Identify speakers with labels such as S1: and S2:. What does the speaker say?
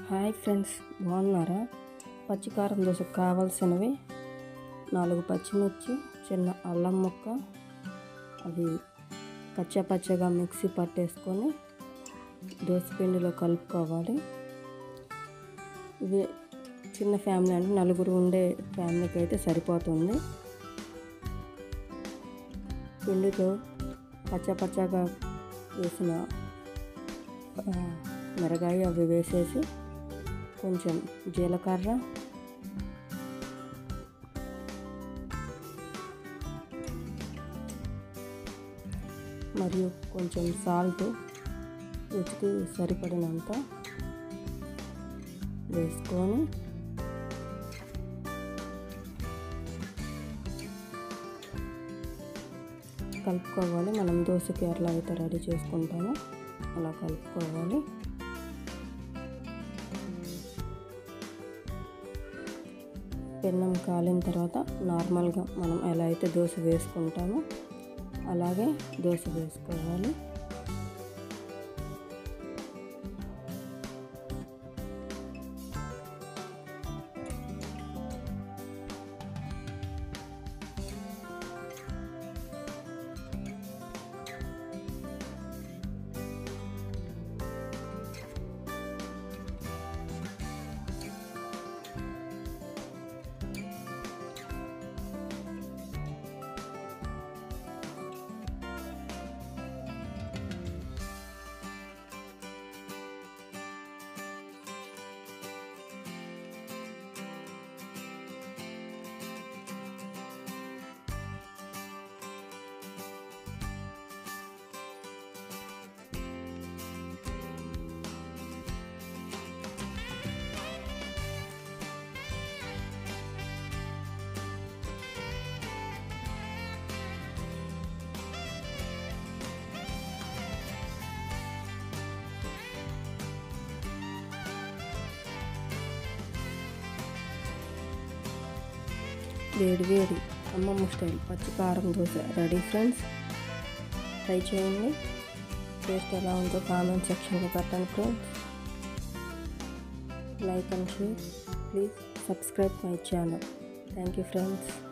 S1: hi friends బాగున్నారా పచ్చికారం దోశకు కావాల్సినవి నాలుగు పచ్చిమిర్చి చిన్న అల్లం ముక్క అది కచ్చా పచ్చగా మిక్సీ పట్టేసుకొని దోశ పిండిలో కలుపుకోవాలి ఇది చిన్న ఫ్యామిలీ అంటే నలుగురు ఉండే ఫ్యామిలీకి అయితే సరిపోతుంది పిండితో పచ్చ పచ్చగా వేసిన ఆ, మిరగాయ అవి వేసేసి కొంచెం జీలకర్ర మరియు కొంచెం సాల్ట్ రుచికి సరిపడినంత వేసుకొని కలుపుకోవాలి మనం దోశకి ఎట్లా అయితే రెడీ చేసుకుంటామో అలా కలుపుకోవాలి పెన్నం కాలిన తర్వాత నార్మల్గా మనం ఎలా అయితే దోశ వేసుకుంటామో అలాగే దోశ వేసుకోవాలి వేడి వేడి అమ్మమ్మ స్టైల్ పచ్చి కారం దోశ రెడీ ఫ్రెండ్స్ ట్రై చేయండి టేస్ట్ ఎలా ఉందో కామెంట్ సెక్షన్లో పెట్టండి friends like and share please subscribe my channel thank you friends